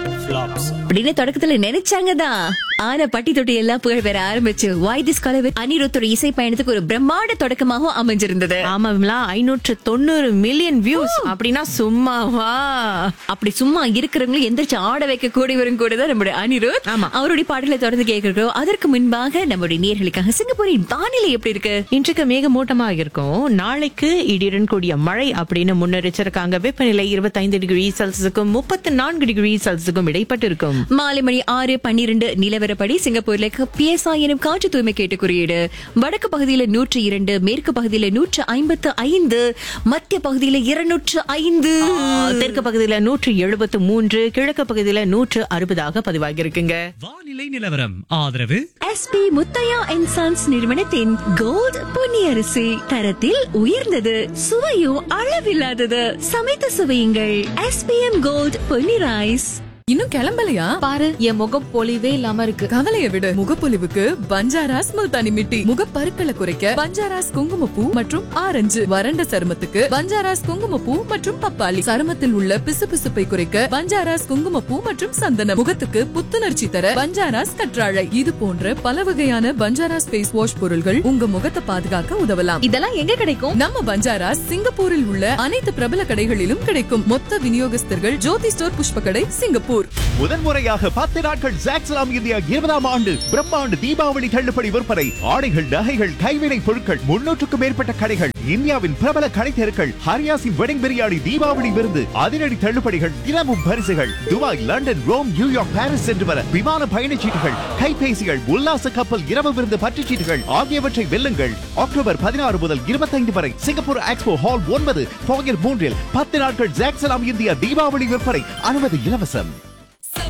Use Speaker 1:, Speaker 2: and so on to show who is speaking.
Speaker 1: flops.
Speaker 2: அப்படின்னு தொடக்கத்துல நினைச்சாங்க தான் ஆனா பட்டி தொட்டி எல்லாம் புகழ் பெற ஆரம்பிச்சு வாய் திஸ் காலவே அனிருத்தோட இசை பயணத்துக்கு ஒரு பிரம்மாண்ட தொடக்கமாகவும் அமைஞ்சிருந்தது
Speaker 3: ஆமா விமலா ஐநூற்று தொண்ணூறு மில்லியன் வியூஸ் அப்படின்னா சும்மாவா
Speaker 2: அப்படி சும்மா இருக்கிறவங்களும் எந்திரிச்சு ஆட வைக்க கூடியவரும் கூட தான் நம்முடைய அனிருத்
Speaker 3: ஆமா.
Speaker 2: அவருடைய பாடலை தொடர்ந்து கேட்கிறோம் அதற்கு முன்பாக நம்முடைய நேர்களுக்காக சிங்கப்பூரின் வானிலை எப்படி இருக்கு
Speaker 3: இன்றைக்கு மேகமூட்டமா இருக்கும் நாளைக்கு இடியுடன் கூடிய மழை அப்படின்னு முன்னெச்சரிக்காங்க வெப்பநிலை இருபத்தைந்து டிகிரி செல்சியஸுக்கும் முப்பத்தி நான்கு டிகிரி செல்சியஸுக்கும் இடைப்பட்டு இருக்கும்
Speaker 2: மாலை மணி ஆறு பன்னிரண்டு நிலவரப்படி சிங்கப்பூர்ல பிஎஸ்ஐ எனும் காற்று தூய்மை கேட்டு குறியீடு வடக்கு பகுதியில நூற்று இரண்டு மேற்கு பகுதியில நூற்று ஐம்பத்து ஐந்து மத்திய பகுதியில இருநூற்று ஐந்து
Speaker 3: தெற்கு பகுதியில நூற்று எழுபத்து மூன்று கிழக்கு பகுதியில நூற்று அறுபதாக பதிவாகி இருக்குங்க
Speaker 1: வானிலை நிலவரம் ஆதரவு
Speaker 2: எஸ்பி முத்தையா அண்ட் சன்ஸ் நிறுவனத்தின் கோல்ட் பொன்னியரிசி தரத்தில் உயர்ந்தது சுவையும் அளவில்லாதது சமைத்து சுவையுங்கள் எஸ்பிஎம் கோல்ட் பொன்னி ரைஸ்
Speaker 4: இன்னும் கிளம்பலையா
Speaker 5: பாரு என் முகம் பொலிவே இல்லாம இருக்கு
Speaker 4: கவலைய விடு முகப்பொலிவுக்கு பஞ்சாராஸ் முல்தானி மிட்டி முகப்பருக்களை குறைக்க பஞ்சாராஸ் குங்குமப்பூ மற்றும் ஆரஞ்சு வறண்ட சருமத்துக்கு பஞ்சாராஸ் குங்குமப்பூ மற்றும் பப்பாளி சருமத்தில் உள்ள பிசுபிசுப்பை குறைக்க பஞ்சாராஸ் குங்குமப்பூ மற்றும் சந்தனம் முகத்துக்கு புத்துணர்ச்சி தர பஞ்சாராஸ் கற்றாழை இது போன்ற பல வகையான பஞ்சாராஸ் ஃபேஸ் வாஷ் பொருள்கள் உங்க முகத்தை பாதுகாக்க உதவலாம்
Speaker 5: இதெல்லாம் எங்க கிடைக்கும்
Speaker 4: நம்ம பஞ்சாராஸ் சிங்கப்பூரில் உள்ள அனைத்து பிரபல கடைகளிலும் கிடைக்கும் மொத்த விநியோகஸ்தர்கள் ஜோதி ஸ்டோர் புஷ்ப கடை சிங்கப்பூர்
Speaker 6: முதன்முறையாக பத்து நாட்கள் ஜாக்ஸ்லாம் இந்தியா இருபதாம் ஆண்டு பிரம்மாண்டு தீபாவளி தள்ளுபடி விற்பனை ஆடைகள் நகைகள் கைவினை பொருட்கள் முன்னூற்றுக்கும் மேற்பட்ட கடைகள் இந்தியாவின் பிரபல கடை தெருக்கள் ஹரியாசின் வெடிங் பிரியாணி தீபாவளி விருந்து அதிரடி தள்ளுபடிகள் தினமும் பரிசுகள் Dubai London Rome New York Paris சென்று வர விமான பயணச்சீட்டுகள் கைபேசிகள் உல்லாச கப்பல் இரவு விருந்து பற்றுச்சீட்டுகள் ஆகியவற்றை வெல்லுங்கள் அக்டோபர் பதினாறு முதல் இருபத்தைந்து வரை சிங்கப்பூர் எக்ஸ்போ ஹால் ஒன்பது போகர் மூன்றில் பத்து நாட்கள் ஜாக்ஸ்லாம் இந்தியா தீபாவளி விற்பனை அனுமதி இலவசம்